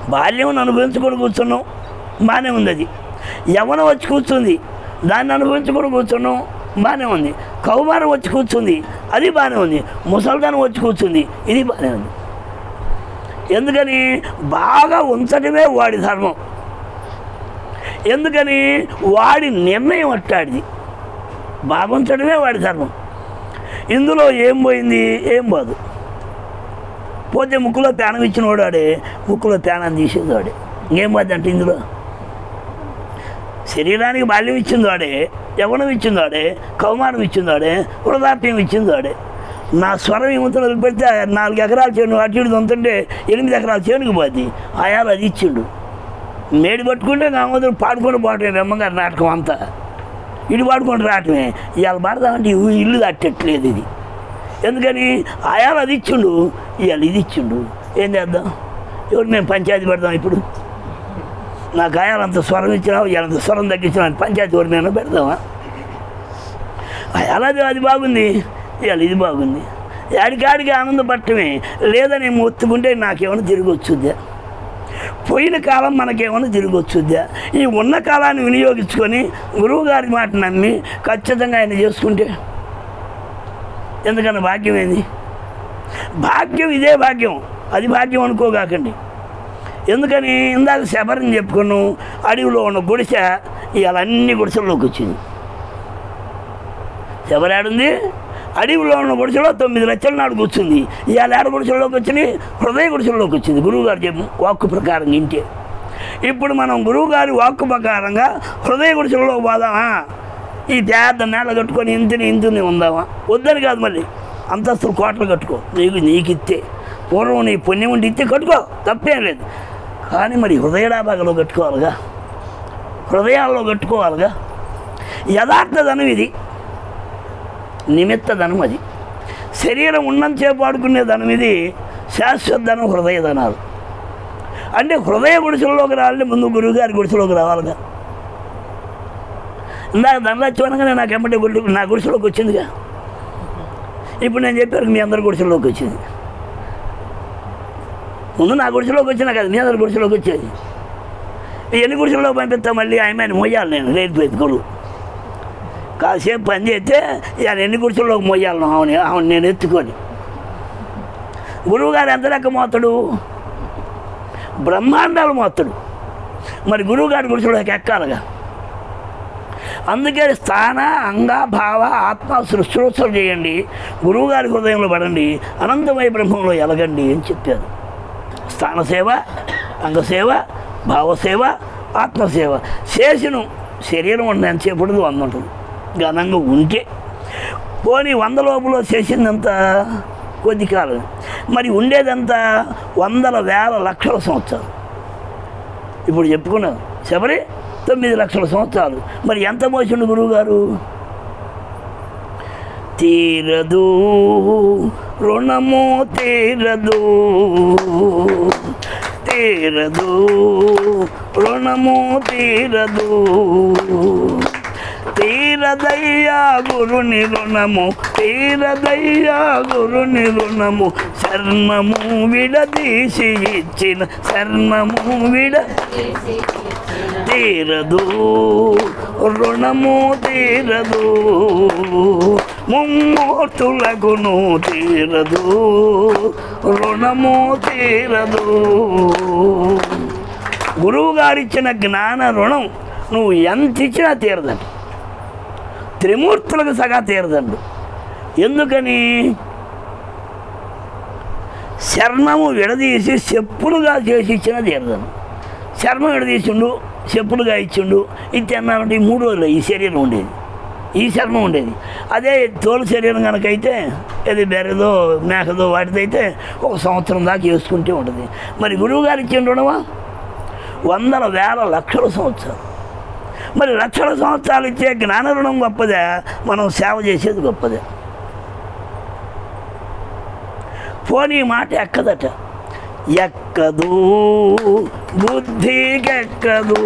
బాల్యం అనుభవించుకొని కూర్చున్నాం బాగానే ఉంది అది యవనం వచ్చి కూర్చుంది దాన్ని అనుభవించుకొని కూర్చున్నాం బాగానే ఉంది కౌమారం వచ్చి కూర్చుంది అది బాగానే ఉంది ముసల్దానం వచ్చి కూర్చుంది ఇది బాగానే ఉంది ఎందుకని బాగా ఉంచడమే వాడి ధర్మం ఎందుకని వాడి నిర్ణయం అట్టాడిది బాగా ఉంచడమే వాడి ధర్మం ఇందులో ఏం పోయింది ఏం పోదు పోతే ముక్కులో పేనం ఇచ్చిన వాడే ముక్కులో పేనం తీసేది వాడే ఇంకేం పోద్ది అంటే ఇందులో శరీరానికి బాల్యం ఇచ్చింది వాడే యవనం ఇచ్చింది వాడే కౌమారం ఇచ్చింది వాడే వృధాప్యం ఇచ్చింది వాడే నా స్వరం ఏమంతా వదిలిపెడితే నాలుగు ఎకరాల చేను అటు ఇటు దొంతుంటే ఎనిమిది ఎకరాల చేనుకు పోద్ది ఆయాలు అది ఇచ్చిండు మేడి పట్టుకుంటే కామోదరు పాడుకొని పోవటమే రమ్మగారి నాటకం అంతా ఇటు పాడుకొని రావటమే ఇవాళ పాడదామంటే ఇవి ఇల్లు తట్టట్లేదు ఇది ఎందుకని ఆయాలు అది ఇచ్చిండు ఇవాళ ఇది ఇచ్చిండు ఏం చేద్దాం ఎవరు మేము పంచాయతీ పెడదాం ఇప్పుడు నా గాయాలంత స్వరం ఇచ్చినా ఇవాళంత స్వరం తగ్గించిన పంచాయతీ ఎవరు నేను పెడదామా అలాగే అది బాగుంది ఇవాళ ఇది బాగుంది ఆడికాడికి ఆనందపడటమే లేదని మొత్తుకుంటే నాకేమైనా తిరిగి వచ్చుద్దా పోయిన కాలం మనకేమైనా తిరిగి వచ్చుద్దా ఈ ఉన్న కాలాన్ని వినియోగించుకొని గురువుగారి మాట నమ్మి ఖచ్చితంగా ఆయన చేసుకుంటే ఎందుకన్నా భాగ్యం ఏంది భాగ్యం ఇదే భాగ్యం అది భాగ్యం అనుకోగాకండి ఎందుకని ఇందాక శబరం చెప్పుకున్నాం అడవిలో ఉన్న గుడిసె ఇవాళ అన్ని గుడిసెల్లోకి వచ్చింది శబరాడుంది అడవిలో ఉన్న గుడిసెలో తొమ్మిది లక్షల నాడు కూర్చుంది ఇవాళ ఏడ గుడిసెల్లోకి వచ్చినాయి హృదయ గుడిసెల్లోకి వచ్చింది గురువుగారు చెప్పు వాక్కు ప్రకారం ఇంటే ఇప్పుడు మనం గురువుగారి వాక్కు ప్రకారంగా హృదయ గుడిసెల్లో పోదామా ఈ పేద నేల కట్టుకొని ఇంతని ఇంతని ఉందామా వద్దని కాదు మళ్ళీ అంతస్తులు కోటలు కట్టుకో నీకు నీకు ఇస్తే పూర్వం నీ పుణ్యం ఉండి ఇస్తే కట్టుకో తప్పేం లేదు కానీ మరి హృదయ డాబాగలో కట్టుకోవాలిగా హృదయాల్లో కట్టుకోవాలిగా యథార్థ ధనం ఇది నిమిత్త ధనం అది శరీరం ఉన్నంతసేపు ఆడుకునే ధనం ఇది శాశ్వత ధనం హృదయ ధనాలు అంటే హృదయ గుడిసెల్లోకి రావాలంటే ముందు గురువుగారి గుడిసెలోకి రావాలిగా ఇందాక ధనలక్ష్మణగానే నాకు ఎమ్మటి గుడి నా గుడిసెలోకి వచ్చిందిగా ఇప్పుడు నేను చెప్పాను మీ అందరి గుడిసెలోకి వచ్చింది ముందు నా గుడిసెలోకి వచ్చినా కదా మీ అందరి గుడిసెలోకి వచ్చేది ఎన్ని గుడిసెల్లో పంపిస్తా మళ్ళీ ఆయన మొయ్యాలి నేను రేపు ఎత్తుకోడు కాసేపు పని చేస్తే ఇక ఎన్ని గుడిసెల్లోకి మొయ్యాలను ఆమె ఆమె నేను ఎత్తుకొని గురువుగారు ఎంత లెక్క మోతాడు బ్రహ్మాండాలు మోస్తాడు మరి గురువుగారి గుడిసెలోకి ఎక్కాలిగా అందుకే స్థాన అంగ భావ ఆత్మ శుశ్రూషలు చేయండి గురువుగారి హృదయంలో పడండి అనంతమయ బ్రహ్మంలో ఎలగండి అని చెప్పారు స్థాన సేవ అంగసేవ భావసేవ ఆత్మసేవ చేసిను శరీరం ఉన్న ఎంతసేపటిది వంద ఉంటుంది ఘనంగా ఉంటే పోనీ వంద లోపల చేసిందంతా కొద్ది కాలం మరి ఉండేదంతా వందల వేల లక్షల సంవత్సరాలు ఇప్పుడు చెప్పుకున్నాం శబరి తొమ్మిది లక్షల సంవత్సరాలు మరి ఎంత మోసిండు గురువు గారు తీరదు రుణము తీరదు తీరదు రుణము తీరదు తీరదయ్యా గురుని రుణము తీరదయ్యా గురుని రుణము శర్మము విడదీసి ఇచ్చిన శర్మము విడ తీరదు రుణము తీరదు ముమ్మూర్తులకును తీరదు రుణము తీరదు గురువు గారిచ్చిన జ్ఞాన రుణం నువ్వు ఎంత ఇచ్చినా తీరదండి త్రిమూర్తులకు సగా తీరదండు ఎందుకని శర్మము విడదీసి చెప్పులుగా చేసి ఇచ్చిన తీరదండు చర్మం విడదీసిండు చెప్పులుగా ఇచ్చిండు ఇది అన్నామంటే ఈ మూడు రోజులు ఈ శరీరం ఉండేది ఈ చర్మం ఉండేది అదే తోలు శరీరం కనుక అయితే ఇది బెరదో మేకదో వాటితో అయితే ఒక సంవత్సరం దాకా వేసుకుంటే ఉంటుంది మరి గురువు గారు ఇచ్చిండు రుణమా వందల వేల లక్షల సంవత్సరాలు మరి లక్షల సంవత్సరాలు ఇచ్చే జ్ఞాన రుణం గొప్పదే మనం సేవ చేసేది గొప్పదే పోనీ మాట ఎక్కదట ఎక్కదు బుద్ధికెక్కదు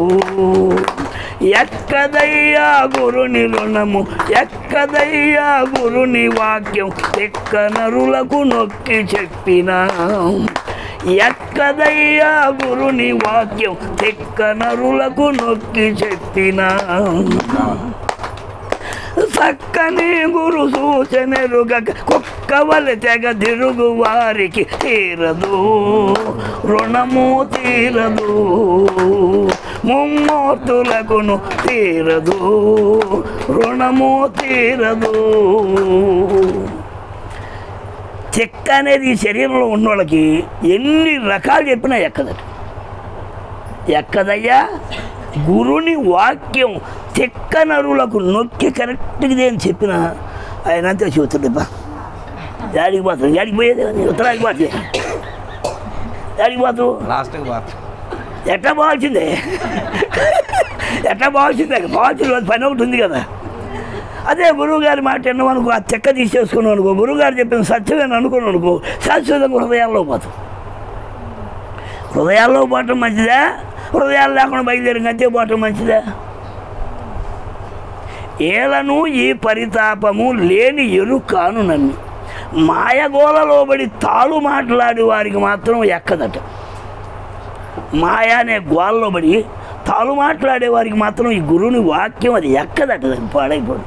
ఎక్కదయ్యా గురుని రుణము ఎక్కదయ్యా గురుని వాక్యం ఎక్క నరులకు నొక్కి చెప్పిన ఎక్క ఎక్కదయ్యా గురుని వాక్యం తెక్క నరులకు నొక్కి చెప్పిన చక్కని గురు సూచనలుగక కుక్కవలి తెగ తిరుగు వారికి తీరదు రుణము తీరదు ముమ్మూర్తులకును తీరదు రుణము తీరదు చెక్క అనేది ఈ శరీరంలో ఉన్నోళ్ళకి ఎన్ని రకాలు చెప్పినా ఎక్కదట ఎక్కదయ్యా గురుని వాక్యం చెక్క నరులకు నొక్కి కరెక్ట్గా అని చెప్పిన ఆయన అంతే చూస్తుండే బా యాడికి పోతాడు యాడికి పోయేది నీ ఉత్తరానికి పోతే యాడికి పోతు లాస్ట్కి బాత్ ఎట్లా పోవాల్సిందే ఎట్లా పోవాల్సిందే పోవాల్సిన పని ఒకటి ఉంది కదా అదే గురువుగారి మాట విన్నామనుకో ఆ చెక్క తీసేసుకున్నాం అనుకో గురువుగారు చెప్పిన సత్యమని అనుకున్నాం అనుకో శాశ్వతంగా హృదయాల్లో పోతాం హృదయాల్లో పోవటం మంచిదా హృదయాలు లేకుండా బయలుదేరి అంతే పోవటం మంచిదా ఏలను ఈ పరితాపము లేని ఎరుకాను నన్ను మాయగోలలో పడి తాళు మాట్లాడే వారికి మాత్రం ఎక్కదట మాయ అనే గోలలో పడి తాళు మాట్లాడే వారికి మాత్రం ఈ గురువుని వాక్యం అది ఎక్కదట అది పాడైపోదు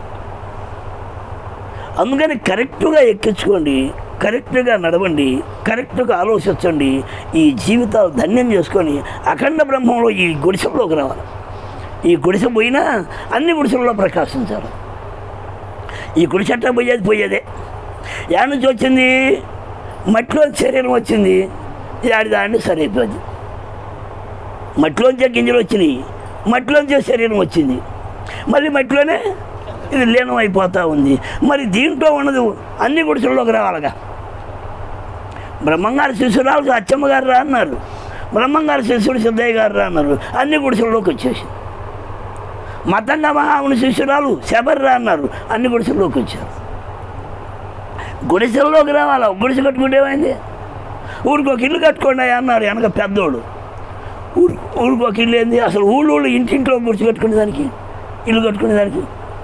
అందుకని కరెక్ట్గా ఎక్కించుకోండి కరెక్ట్గా నడవండి కరెక్ట్గా ఆలోచించండి ఈ జీవితాలు ధన్యం చేసుకొని అఖండ బ్రహ్మంలో ఈ గుడిసెల్లోకి రావాలి ఈ గుడిసె పోయినా అన్ని గుడిసెల్లో ప్రకాశించాలి ఈ గుడిసెట్ట పోయేది పోయేదే యాడ నుంచి వచ్చింది మట్టిలో శరీరం వచ్చింది యాడి దాన్ని సరైపోయింది మట్టిలోంచే గింజలు వచ్చినాయి మట్టిలోంచే శరీరం వచ్చింది మళ్ళీ మట్టిలోనే ఇది లీనం అయిపోతూ ఉంది మరి దీంట్లో ఉన్నది అన్ని గుడిసెల్లోకి రావాలిగా బ్రహ్మంగారి శిష్యురాలకు అచ్చమ్మ గారు రా అన్నారు బ్రహ్మంగారి శిష్యుడు సిద్ధయ్య గారు రా అన్నారు అన్ని గుడిసెల్లోకి వచ్చేసి మతంగా మహాముని శిష్యురాలు శబరి రా అన్నారు అన్ని గుడిసెల్లోకి వచ్చారు గుడిసెల్లోకి రావాలా గుడిసె కట్టుకుంటే ఏమైంది ఊరికి ఒక ఇల్లు కట్టుకోండి అన్నారు వెనక పెద్దోడు ఊరు ఊరికి ఒక ఇల్లు ఏంది అసలు ఊళ్ళో ఊళ్ళు ఇంటింట్లో గుడిసి కట్టుకునే దానికి ఇల్లు కట్టుకునే దానికి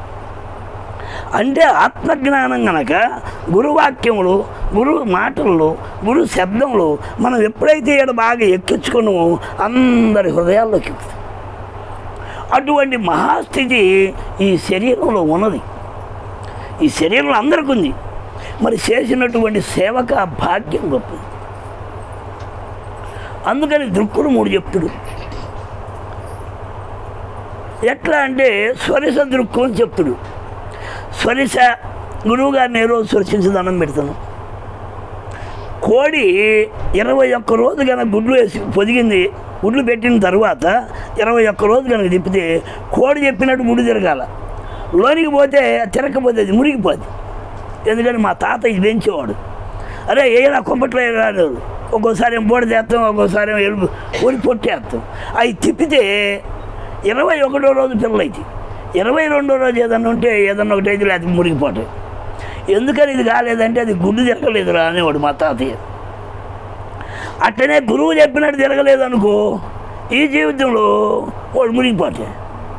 అంటే ఆత్మజ్ఞానం గనక గురువాక్యములు గురు మాటలు గురు శబ్దములు మనం ఎప్పుడైతే ఇక్కడ బాగా ఎక్కించుకున్నామో అందరి హృదయాల్లోకి ఎక్కుతాయి అటువంటి మహాస్థితి ఈ శరీరంలో ఉన్నది ఈ శరీరంలో అందరికీ ఉంది మరి చేసినటువంటి సేవక భాగ్యం గొప్పది అందుకని దృక్కుడు మూడు చెప్తుడు ఎట్లా అంటే స్వరిస దృక్కు అని చెప్తుడు స్వరిస గురువు గారిని ఏ రోజు స్వరిశించి దండం పెడతాను కోడి ఇరవై ఒక్క రోజు కనుక గుడ్లు వేసి పొదిగింది గుడ్లు పెట్టిన తర్వాత ఇరవై ఒక్క రోజు కనుక తిప్పితే కోడి చెప్పినట్టు గుడి తిరగాల లోనికి పోతే తిరగకపోతే అది మురిగిపోద్ది ఎందుకని మా తాత ఇది పెంచేవాడు అరే ఏ నా కొంపట్లో రాదు ఒక్కోసారి ఏం బోడ చేస్తాం ఒక్కోసారి ఏమో ఎలుగు ఒడి పొట్టేస్తాం అవి తిప్పితే ఇరవై ఒకటో రోజు పిల్లలు అయితే ఇరవై రెండో రోజు ఏదన్నా ఉంటే ఏదన్నా ఒకటి అయితే లేకపోతే మురిగిపోతాయి ఎందుకని ఇది కాలేదంటే అది గుడ్డు తిరగలేదురా అనేవాడు మా తాతయ్య అట్లనే గురువు చెప్పినట్టు తిరగలేదు అనుకో ఈ జీవితంలో వాడు మునిగిపోతాయి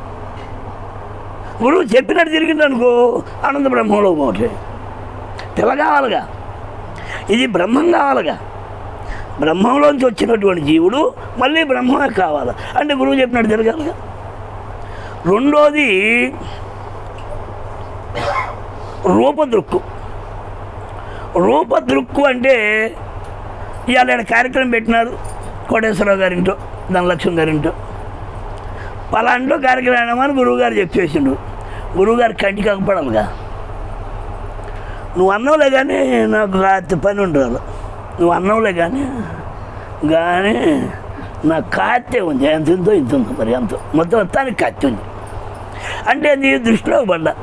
గురువు చెప్పినట్టు తిరిగింది అనుకో ఆనంద బ్రహ్మంలో పోతే పిల్ల కావాలిగా ఇది బ్రహ్మం కావాలిగా బ్రహ్మంలోంచి వచ్చినటువంటి జీవుడు మళ్ళీ బ్రహ్మమే కావాలి అంటే గురువు చెప్పినట్టు తిరగాలిగా రెండోది రూపదృక్కు రూపదృక్కు అంటే ఇవాళ ఈడ కార్యక్రమం పెట్టినారు కోటేశ్వరరావు గారింటో ధనలక్ష్మి గారింటో పలాంటో కార్యక్రమం అని గురువుగారు చెప్పేసిండు గురువుగారు కంటికి అగపడాలిగా నువ్వు అన్నవులే కానీ నాకు కాస్త పని ఉండాలి నువ్వు అన్నవులే కానీ కానీ నాకు కాత్తే ఉంది ఎంత ఉందో ఇంత ఉందో మరి ఎంతో మొత్తం మొత్తానికి కత్తి ఉంది అంటే నీ దృష్టిలో పడ్డా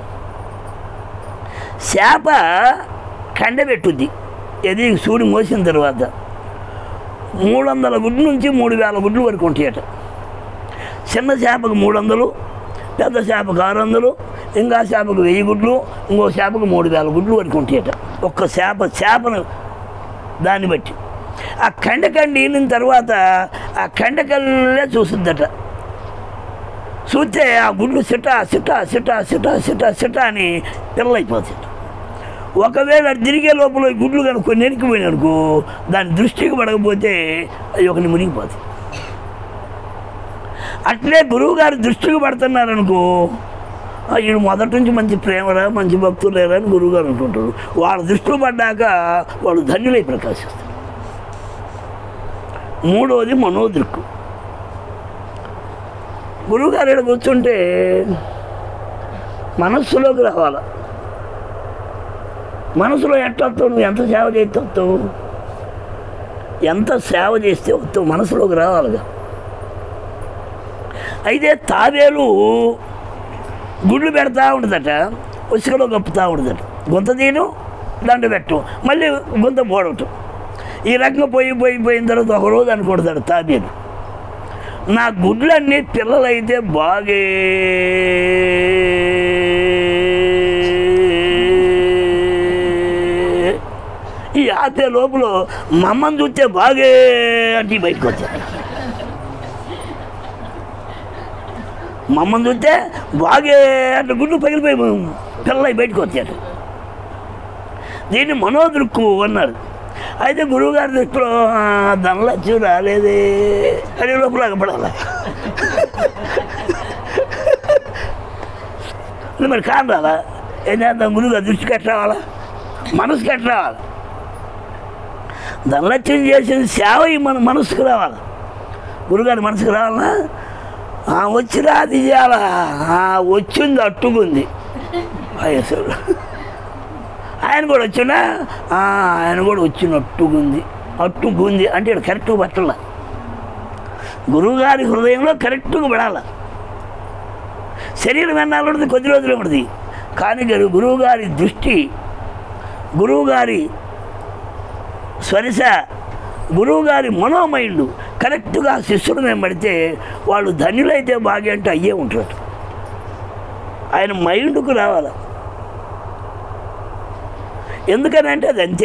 చేప కండబెట్టుద్ది ఇది సూడి మోసిన తర్వాత మూడు వందల గుడ్ల నుంచి మూడు వేల గుడ్లు వరకు ఉంటాయట చిన్న చేపకు మూడు వందలు పెద్ద చేపకు ఆరు వందలు ఇంకా చేపకు వెయ్యి గుడ్లు ఇంకో చేపకు మూడు వేల గుడ్లు వరకు ఉంటాయట ఒక్క చేప చేపను దాన్ని బట్టి ఆ కండకండి ఈనిన తర్వాత ఆ కండకల్లే చూస్తుందట చూస్తే ఆ గుడ్లు సిట సిట సిట సిట సిట సిట అని పిల్లలైపోతాయి ఒకవేళ అది తిరిగే లోపల ఈ గుడ్లు కనుక కొన్ని ఎనికిపోయినాయి అనుకో దాని దృష్టికి పడకపోతే అది ఒకటి మునిగిపోతుంది అట్లే గురువు గారు దృష్టికి పడుతున్నారనుకో "ఆ, ఈయన మొదటి నుంచి మంచి ప్రేమరా మంచి భక్తులేరా అని గురువు గారు అనుకుంటారు వాళ్ళ దృష్టిలో పడ్డాక వాళ్ళు ధన్యులై ప్రకాశిస్తారు మూడవది మనోదృక్కు గురువుగారు ఇక్కడ కూర్చుంటే మనస్సులోకి రావాలి మనసులో ఎట్లా వస్తావు నువ్వు ఎంత సేవ చేస్తే వస్తావు ఎంత సేవ చేస్తే వస్తావు మనసులోకి రావాలిగా అయితే తాబేలు గుడ్లు పెడతా ఉంటుందట ఉసుకలో కప్పుతూ ఉంటుందట గుంత తీయడం దండ పెట్టడం మళ్ళీ గుంత పోవటం ఈ రకంగా పోయి పోయి పోయిన తర్వాత ఒక రోజు అనుకుంటాడు తాబేలు నా గుడ్లన్నీ పిల్లలైతే బాగే ఈ ఆపే లోపల మమ్మల్ని చూస్తే బాగే అంటే బయటకు వచ్చాడు మమ్మల్ని చూస్తే బాగే అంటే గుడ్లు పగిలిపోయి పిల్లలు బయటకు వచ్చాడు దీన్ని మనోదృక్కు అన్నారు అయితే గురువుగారి దృష్టిలో "ఆ, ధనలక్ష్మి రాలేదే అని లోపల అగపడాలి మరి కాని రాలా ఏం చేద్దాం గురువుగారు దృష్టి కట్టరావాలా మనసు కట్టరావాలి ధనలక్ష్మి చేసిన సేవ ఈ మన మనసుకు రావాలి గురుగారి మనసుకు రావాలా ఆ వచ్చిరా అది చేయాలా ఆ వచ్చింది అట్టుకుంది వయసులో ఆయన కూడా వచ్చినా "ఆ, ఆయన కూడా వచ్చినట్టుగుంది అట్టుకుంది అంటే ఇక్కడ కరెక్ట్గా పట్టాల గురువుగారి హృదయంలో కరెక్ట్గా పడాల శరీరం ఎన్నాళ్ళు ఉంటుంది కొద్ది రోజులు ఉంటుంది కానీ గారు గురువుగారి దృష్టి గురువుగారి స్వరిశ గురువుగారి మనోమైండ్ కరెక్ట్గా శిష్యుడు మేము పడితే వాళ్ళు ధన్యులైతే బాగా అంటే అయ్యే ఉంటారు ఆయన మైండ్కు రావాలి ఎందుకనంటే అది అంతే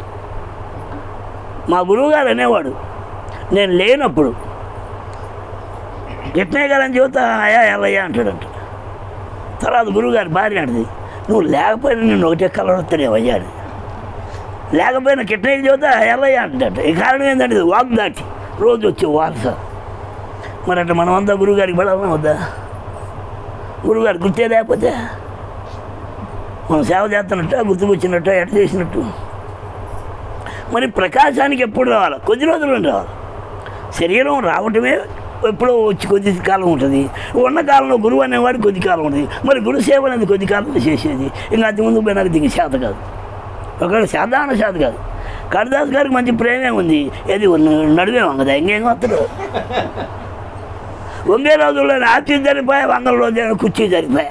మా గురువుగారు అనేవాడు నేను లేనప్పుడు కిట్నయ్య గారు అని చెబుతా అయ్యా ఎల్లయ్యా అంటాడంట తర్వాత గురువుగారి భార్య అంటది నువ్వు లేకపోయినా నేను ఒకటే కలర్ వస్తానేవయ్యా అని లేకపోయినా కిట్నయ్య చెబుతా ఎల్లయ్యా అంటాడట ఈ కారణం ఏంటంటే ఇది వాక్ దాటి రోజు వచ్చే వారస మరి అంటే మనమంతా గురువుగారికి పడాలన్నా వద్దా గురువుగారు గుర్తే లేకపోతే మనం సేవ చేస్తున్నట్టు గుర్తుకొచ్చినట్టు ఎట్ట చేసినట్టు మరి ప్రకాశానికి ఎప్పుడు రావాలి కొద్ది రోజులు రావాలి శరీరం రావటమే ఎప్పుడో వచ్చి కొద్ది కాలం ఉంటుంది ఉన్న కాలంలో గురువు అనేవాడు కొద్ది కాలం ఉంటుంది మరి గురు సేవ అనేది కొద్ది కాలంలో చేసేది ఇంకా అంత ముందు పోయి నాకు దిగి శాత కాదు ఒకవేళ సాధారణ శాత కాదు కడిదాస్ గారికి మంచి ప్రేమే ఉంది ఏది నడివే వంగదా ఇంకేం వస్తాడు వంగే రోజుల్లో రాత్రి జరిపోయా వంగల రోజు కుర్చీ జరిపోయా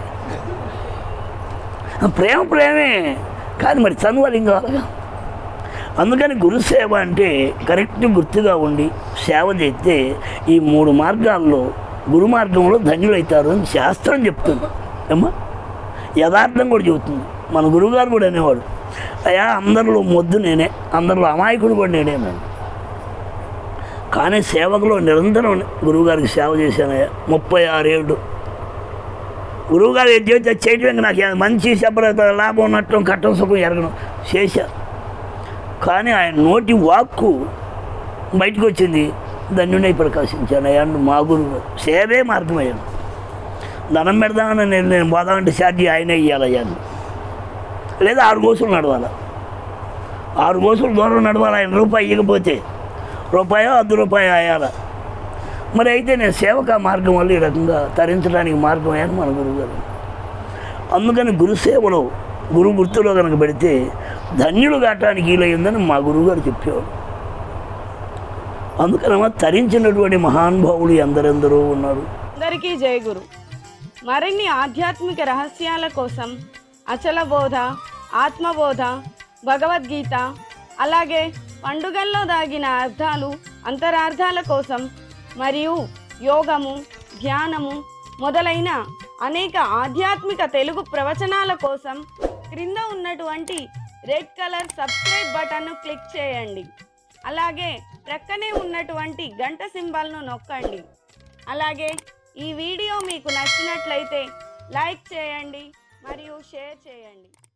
ప్రేమ ప్రేమే కానీ మరి చదువు కావాలిగా అందుకని గురుసేవ అంటే కరెక్ట్ గుర్తుగా ఉండి సేవ చేస్తే ఈ మూడు మార్గాల్లో గురు మార్గంలో ధన్యులవుతారు అని శాస్త్రం చెప్తుంది ఏమ్మా యథార్థం కూడా చెబుతుంది మన గురువుగారు కూడా అనేవాడు అయ్యా అందరిలో మొద్దు నేనే అందరిలో అమాయకుడు కూడా నేనేమో కానీ సేవకులో నిరంతరం గురువుగారికి సేవ చేశానయ్యా ముప్పై ఆరేళ్ళు గురువుగారు ఏం చేస్తే అది చేయటం ఇంకా నాకు ఏం మంచి శుభ్రత లాభం ఉన్నట్టు కట్టం సుఖం ఎరగడం చేశా కానీ ఆయన నోటి వాక్కు బయటకు వచ్చింది ధన్యుడై ప్రకాశించాను అయ్యా నువ్వు మా గురువు సేవే మార్గమయ్యాను ధనం పెడదామని నేను నేను పోదామంటే ఛార్జీ ఆయనే ఇవ్వాలయ్యా అని. లేదా ఆరు గోసులు నడవాలి ఆరు గోసులు దూరం నడవాలి ఆయన రూపాయి ఇవ్వకపోతే రూపాయో అర్ధ రూపాయో అయ్యాల మరి అయితే నేను సేవక మార్గం వల్ల ఈ రకంగా తరించడానికి మార్గం అయ్యాను మన గురువుగారు అందుకని గురుసేవలో గురు గుర్తులో కనుక పెడితే ధన్యులు కావటానికి వీలయ్యిందని మా గురువుగారు చెప్పేవాడు అందుకనమా తరించినటువంటి మహానుభావులు ఎందరెందరో ఉన్నారు అందరికీ జయ గురు మరిన్ని ఆధ్యాత్మిక రహస్యాల కోసం అచల బోధ ఆత్మబోధ భగవద్గీత అలాగే పండుగల్లో దాగిన అర్థాలు అంతరార్థాల కోసం మరియు యోగము ధ్యానము మొదలైన అనేక ఆధ్యాత్మిక తెలుగు ప్రవచనాల కోసం క్రింద ఉన్నటువంటి రెడ్ కలర్ సబ్స్క్రైబ్ బటన్ను క్లిక్ చేయండి అలాగే ప్రక్కనే ఉన్నటువంటి గంట సింబల్ను నొక్కండి అలాగే ఈ వీడియో మీకు నచ్చినట్లయితే లైక్ చేయండి మరియు షేర్ చేయండి